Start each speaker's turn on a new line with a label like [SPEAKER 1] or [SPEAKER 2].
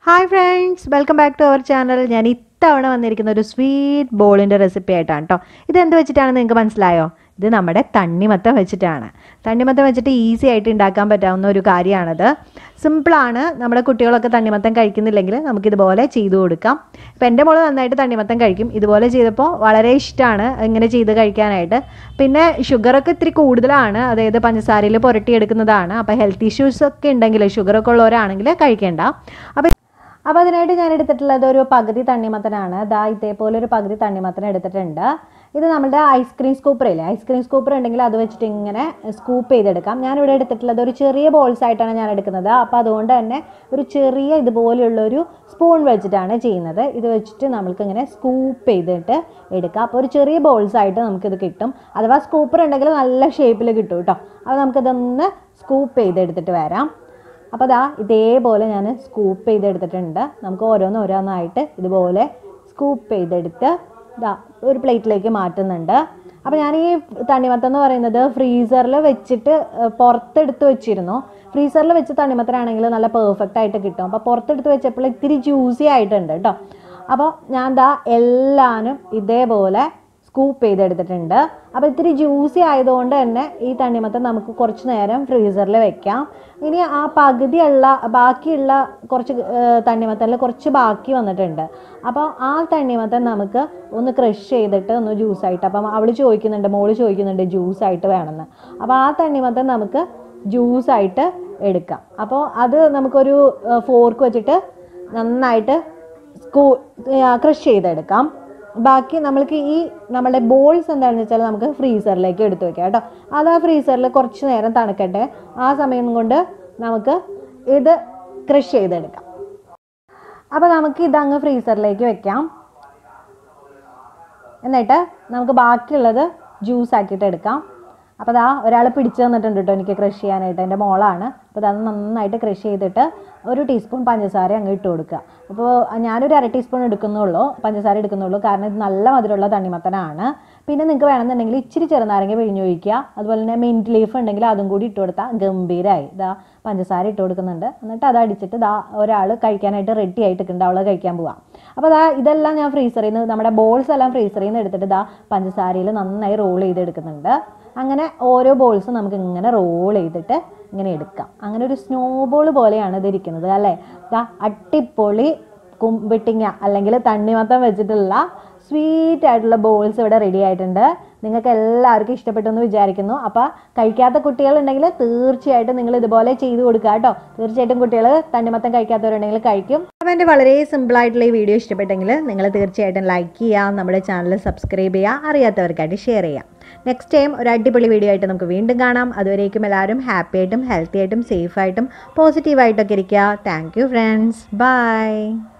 [SPEAKER 1] hi friends welcome back to our channel ഞാൻ ഇത്തവണ വന്നിരിക്കുന്ന ഒരു സ്വീറ്റ് ബോളിൻ്റെ റെസിപ്പി ആയിട്ടാണ് കേട്ടോ ഇത് എന്ത് വെച്ചിട്ടാണെന്ന് നിങ്ങൾക്ക് മനസ്സിലായോ ഇത് നമ്മുടെ തണ്ണിമത്തം വെച്ചിട്ടാണ് തണ്ണിമത്തം വെച്ചിട്ട് ഈസി ആയിട്ട് ഉണ്ടാക്കാൻ പറ്റാവുന്ന ഒരു കാര്യമാണത് സിമ്പിളാണ് നമ്മുടെ കുട്ടികളൊക്കെ തണ്ണിമത്തം കഴിക്കുന്നില്ലെങ്കിൽ നമുക്കിതുപോലെ ചെയ്തു കൊടുക്കാം ഇപ്പം എൻ്റെ മോള് നന്നായിട്ട് തണ്ണിമത്തം കഴിക്കും ഇതുപോലെ ചെയ്തപ്പോൾ വളരെ ഇഷ്ടമാണ് ഇങ്ങനെ ചെയ്ത് കഴിക്കാനായിട്ട് പിന്നെ ഷുഗറൊക്കെ ഇത്തിരി കൂടുതലാണ് അതായത് പഞ്ചസാരയിൽ പുരട്ടിയെടുക്കുന്നതാണ് അപ്പോൾ ഹെൽത്ത് ഇഷ്യൂസ് ഒക്കെ ഉണ്ടെങ്കിൽ ഷുഗറൊക്കെ ഉള്ളവരാണെങ്കിൽ കഴിക്കേണ്ട അപ്പോൾ അപ്പോൾ അതിനായിട്ട് ഞാൻ എടുത്തിട്ടുള്ളത് ഒരു പകുതി തണ്ണിമത്തനാണ് ദാ ഇതേപോലെ ഒരു പകുതി തണ്ണിമത്തൻ എടുത്തിട്ടുണ്ട് ഇത് നമ്മുടെ ഐസ്ക്രീം സ്കൂപ്പർ ഇല്ലേ ഐസ്ക്രീം സ്കൂപ്പർ ഉണ്ടെങ്കിൽ അത് വെച്ചിട്ട് ഇങ്ങനെ സ്കൂപ്പ് ചെയ്തെടുക്കാം ഞാനിവിടെ എടുത്തിട്ടുള്ളത് ഒരു ചെറിയ ബോൾസ് ആയിട്ടാണ് ഞാൻ എടുക്കുന്നത് അപ്പോൾ അതുകൊണ്ട് തന്നെ ഒരു ചെറിയ ഇതുപോലെയുള്ളൊരു സ്പൂൺ വെച്ചിട്ടാണ് ചെയ്യുന്നത് ഇത് വെച്ചിട്ട് നമ്മൾക്ക് ഇങ്ങനെ സ്കൂപ്പ് ചെയ്തിട്ട് എടുക്കാം അപ്പോൾ ഒരു ചെറിയ ബോൾസ് ആയിട്ട് നമുക്കിത് കിട്ടും അഥവാ സ്കൂപ്പർ ഉണ്ടെങ്കിൽ നല്ല ഷേപ്പിൽ കിട്ടും കേട്ടോ അപ്പോൾ നമുക്കിതൊന്ന് സ്കൂപ്പ് ചെയ്തെടുത്തിട്ട് വരാം അപ്പോൾ ദാ ഇതേപോലെ ഞാൻ സ്കൂപ്പ് ചെയ്തെടുത്തിട്ടുണ്ട് നമുക്ക് ഓരോന്ന് ഓരോന്നായിട്ട് ഇതുപോലെ സ്കൂപ്പ് ചെയ്തെടുത്ത് ദാ ഒരു പ്ലേറ്റിലേക്ക് മാറ്റുന്നുണ്ട് അപ്പോൾ ഞാൻ ഈ തണ്ണിമത്തം എന്ന് പറയുന്നത് ഫ്രീസറിൽ വെച്ചിട്ട് ഏഹ്, പുറത്തെടുത്ത് വെച്ചിരുന്നു ഫ്രീസറിൽ വെച്ച് തണ്ണിമത്തനാണെങ്കിൽ നല്ല പെർഫെക്റ്റ് ആയിട്ട് കിട്ടും അപ്പോൾ പുറത്തെടുത്ത് വെച്ചപ്പോൾ ഇത്തിരി ജ്യൂസി ആയിട്ടുണ്ട് കേട്ടോ അപ്പോൾ ഞാൻ ദാ എല്ലാനും ഇതേപോലെ സ്കൂപ്പ് ചെയ്തെടുത്തിട്ടുണ്ട് അപ്പോൾ ഇത്തിരി ജ്യൂസി ആയതുകൊണ്ട് തന്നെ ഈ തണ്ണിമത്തൻ നമുക്ക് കുറച്ച് നേരം ഫ്രീസറിൽ വെക്കാം ഇനി ആ പകുതിയുള്ള ബാക്കിയുള്ള കുറച്ച് ഏഹ്, തണ്ണിമത്തനിൽ കുറച്ച് ബാക്കി വന്നിട്ടുണ്ട് അപ്പോൾ ആ തണ്ണിമത്തൻ നമുക്ക് ഒന്ന് ക്രഷ് ചെയ്തിട്ട് ഒന്ന് ജ്യൂസായിട്ട് അപ്പം അവൾ ചോദിക്കുന്നുണ്ട് മോള് ചോദിക്കുന്നുണ്ട് ജ്യൂസായിട്ട് വേണമെന്ന് അപ്പോൾ ആ തണ്ണിമത്തൻ നമുക്ക് ജ്യൂസായിട്ട് എടുക്കാം അപ്പോൾ അത് നമുക്കൊരു ഫോർക്ക് വെച്ചിട്ട് നന്നായിട്ട് സ്കൂ ക്രഷ് ചെയ്തെടുക്കാം ബാക്കി നമ്മൾക്ക് ഈ നമ്മുടെ ബോൾസ് എന്താണെന്ന് വെച്ചാൽ നമുക്ക് ഫ്രീസറിലേക്ക് എടുത്തു വെക്കാം കേട്ടോ അത് ആ ഫ്രീസറിൽ കുറച്ച് നേരം തണുക്കട്ടെ ആ സമയം കൊണ്ട് നമുക്ക് ഇത് ക്രഷ് ചെയ്തെടുക്കാം അപ്പോൾ നമുക്ക് ഇതങ്ങ് ഫ്രീസറിലേക്ക് വെക്കാം എന്നിട്ട് നമുക്ക് ബാക്കിയുള്ളത് ജ്യൂസ് ആക്കിയിട്ട് എടുക്കാം അപ്പോൾ അതാ ഒരാൾ പിടിച്ചു തന്നിട്ടുണ്ട് കേട്ടോ എനിക്ക് ക്രഷ് ചെയ്യാനായിട്ട് എൻ്റെ മോളാണ് അപ്പോൾ അത് നന്നായിട്ട് ക്രഷ് ചെയ്തിട്ട് ഒരു ടീസ്പൂൺ പഞ്ചസാര അങ്ങ് ഇട്ട് കൊടുക്കുക അപ്പോൾ ഞാനൊരു അര ടീസ്പൂൺ എടുക്കുന്നുള്ളൂ പഞ്ചസാര എടുക്കുന്നുള്ളൂ കാരണം ഇത് നല്ല മധുരമുള്ള തണ്ണിമത്തനാണ് പിന്നെ നിങ്ങൾക്ക് വേണമെന്നുണ്ടെങ്കിൽ ഇച്ചിരി ചെറുനാരങ്ങ പിഴിഞ്ഞ് ഒഴിക്കുക അതുപോലെ തന്നെ മിൻറ്റ് ലീഫ് ഉണ്ടെങ്കിൽ അതും കൂടി ഇട്ട് കൊടുത്താൽ ഗംഭീരമായി ഇതാ പഞ്ചസാര ഇട്ട് കൊടുക്കുന്നുണ്ട് എന്നിട്ട് അത് അടിച്ചിട്ട് ദാ ഒരാൾ കഴിക്കാനായിട്ട് റെഡി ആയിട്ട് നിൽക്കുന്നുണ്ട് അവൾ കഴിക്കാൻ പോവാം അപ്പോൾ ദാ ഇതെല്ലാം ഞാൻ ഫ്രീസറിൽ നിന്ന് നമ്മുടെ ബോൾസ് എല്ലാം ഫ്രീസറിൽ നിന്ന് എടുത്തിട്ട് ദാ പഞ്ചസാരയിൽ നന്നായി റോൾ ചെയ്തെടുക്കുന്നുണ്ട് അങ്ങനെ ഓരോ ബോൾസും നമുക്ക് ഇങ്ങനെ റോൾ ചെയ്തിട്ട് ഇങ്ങനെ എടുക്കാം അങ്ങനെ ഒരു സ്നോ ബോൾ പോലെയാണ് ഇത് ഇരിക്കുന്നത് അല്ലേ ദാ അട്ടിപ്പൊളി കുമ്പിട്ടിങ്ങ അല്ലെങ്കിൽ തണ്ണിമത്തം വെച്ചിട്ടുള്ള സ്വീറ്റ് ആയിട്ടുള്ള ബോൾസ് ഇവിടെ റെഡി ആയിട്ടുണ്ട് നിങ്ങൾക്ക് എല്ലാവർക്കും ഇഷ്ടപ്പെട്ടു എന്ന് വിചാരിക്കുന്നു അപ്പോൾ കഴിക്കാത്ത കുട്ടികളുണ്ടെങ്കിൽ തീർച്ചയായിട്ടും നിങ്ങൾ ഇതുപോലെ ചെയ്തു കൊടുക്കുക കേട്ടോ തീർച്ചയായിട്ടും കുട്ടികൾ തണ്ണിമത്തം കഴിക്കാത്തവരുണ്ടെങ്കിൽ കഴിക്കും അപ്പോൾ എൻ്റെ വളരെ സിമ്പിളായിട്ടുള്ള ഈ വീഡിയോ ഇഷ്ടപ്പെട്ടെങ്കിൽ നിങ്ങൾ തീർച്ചയായിട്ടും ലൈക്ക് ചെയ്യുക നമ്മുടെ ചാനൽ സബ്സ്ക്രൈബ് ചെയ്യുക അറിയാത്തവർക്കായിട്ട് ഷെയർ ചെയ്യാം നെക്സ്റ്റ് ടൈം ഒരു അടിപൊളി വീഡിയോ ആയിട്ട് നമുക്ക് വീണ്ടും കാണാം അതുവരേക്കും എല്ലാവരും ഹാപ്പി ആയിട്ടും ഹെൽത്തി ആയിട്ടും സേഫ് ആയിട്ടും പോസിറ്റീവായിട്ടൊക്കെ ഇരിക്കുക താങ്ക് യു ഫ്രണ്ട്സ് ബൈ